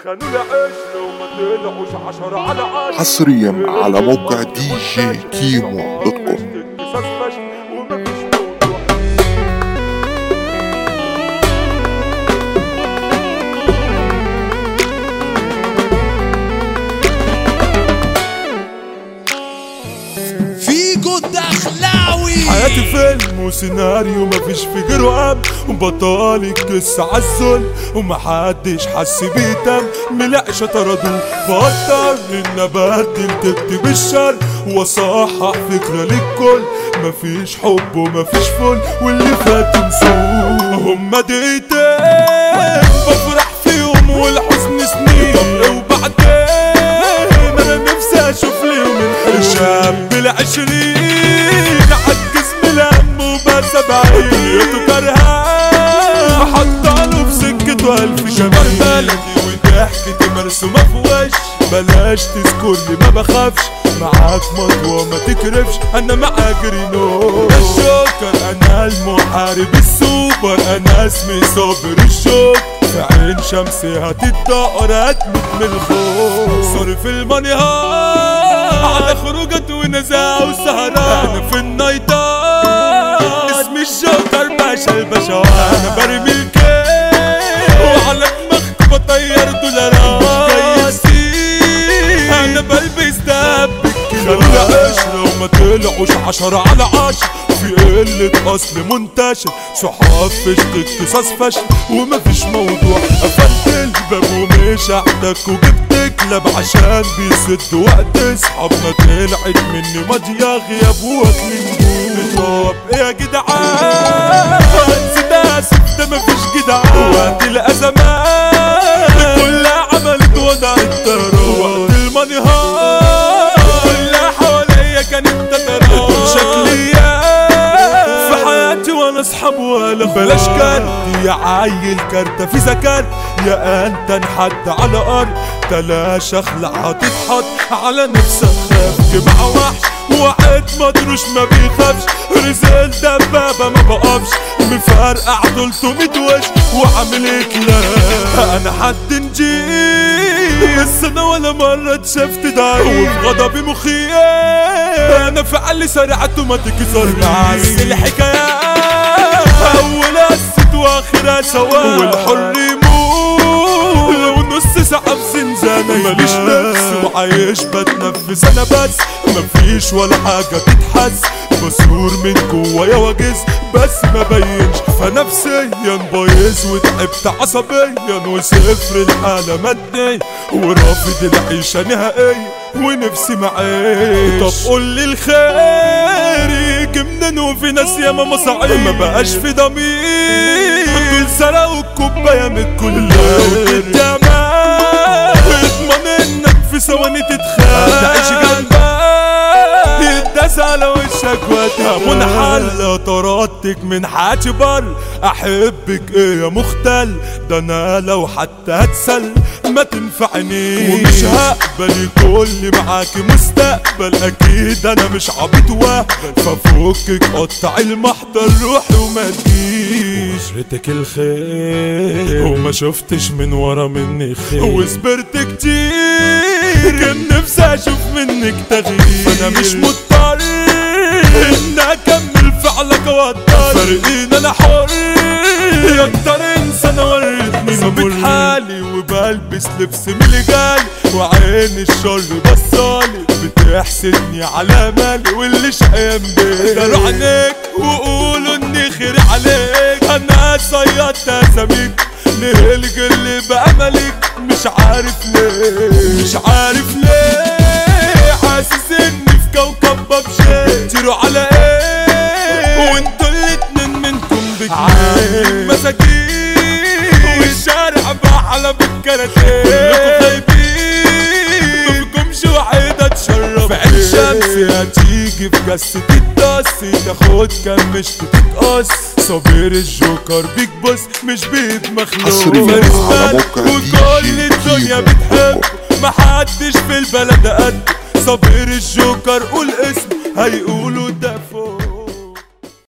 خانوا العشرة وما طلعوش عشرة على عشرة حصريا على موقع دي جي كيمو دوت كوم قصص فشل ومفيش موضوع فيجو الدخلاوي حياتي فيلم وسيناريو مفيش في غيره اب وبطالي قصة عالذل ومحدش حس بيه دم ملقش طردوه فاضطر ان ابدل تكتب الشر واصحح فكرة للكل مفيش حب ومفيش فل واللي فات انسوه هما دقيقتين بفرح فيهم والحزن سنين طب وبعدين انا نفسي اشوف اليوم الشاب بالعشرين عجز من الهم وبس بعيد نيته كرهان حطاله في سكته الف شمر بلدي وضحكتي مرسومه في وش بلاش تذكرني ما بخافش معاك مطوة ما تكرفش انا معاك رينو الشوكر انا المحارب السوبر انا اسمي صابر الشوك في عين شمسي هتتدقر هتموت من الخوف صارف المانيهات على خروجات ونزاع وسهرات انا في النايتات اسمي الجوكر باشا الباشا انا برمي الكيل وعلى دماغك بطير دولارات جاي يسيب انا بلبس دب خلونا عشرة وما طلعوش عشرة على عشرة في قلة أصل منتشر صحاب فشت قصص فشل ومفيش موضوع قفلت الباب ومش احتك وجبت كلاب عشان بيسد وقت اصحابنا طلعت مني ماضية غياب واكلين طب ايه يا جدعان نسيت اسف ده مفيش جدعان وقت الازمات كلها عملت وضع الطيران وقت المنهار كلها حواليا كانت تترى شكليات في حياتي وانا اصحاب ولا بلاش كارت يا عيل كارتة في زكاة يا انت انحد على ارض تلاش اخلع هتتحط على نفسك خاف جمع وحش واحد مدروش ما بيخافش رزق دبابة ما بقفش مفرقع 300 وش وعامل كلام انا حد نجيب بس انا ولا مرة اتشفت ضعيف وفي غضبي مخيف انا فعلي سرعت وما تكسر بس الحكايات اول قصة واخرها سوا والحر يموت لو نص ساعة في زنزانة ماليش نفس وعايش بتنفس انا بس مفيش ولا حاجة تتحس بثور من جوايا واجز بس ما بينش فنفسيا بايظ وتعبت عصبيا وصفر الحالة مادية ورافض العيشة نهائية ونفسي معايش طب قول لي الخير يجي منين وفي ناس ياما مصاعب ما بقاش في ضمير دول سرقوا الكوباية من الكل اضمن انك في ثواني تتخيل تعيش جنبك يداس على وشك وتهمون حل طردتك من حياتي بر احبك ايه يا مختل ده انا لو حتى هتسل ما تنفعنيش ومش هقبل كل معاكي مستقبل اكيد انا مش عبيط وهبل ففكك قطع المحضر روحي وما تجيش بشرتك الخير وما شفتش من ورا مني خير وصبرت كتير كان نفسي اشوف منك تغيير فانا مش مضطر ان اكمل فعلك واضطر فارقين انا حر اكتر انسان وريتني ظابط حالي وبلبس لبس من الجالي وعين الشر بصالي بتحسدني على مالي واللي شقيان بيه داروا عينيك وقولوا اني خير عليك انا صيدت اساميك ليه الجل بقى ملك مش عارف ليه مش عارف ليه حاسس اني في كوكب ببشي تيروا على ايه وانتوا الاتنين منكم بجنين مساكين والشارع بحلى بالكاراتيه كلكم خايبين مفيكمش وحيدة تشرف في عين شمس هتيجي في جسة الدس تاخد كام مش تتقص صابر الجوكر بيك بص مش بيد مخلوق حصرياً فارس على بلد موقع وكل DJ الدنيا كيمو بتحب دوت محدش في البلد قد صابر الجوكر قول اسم هيقولوا ده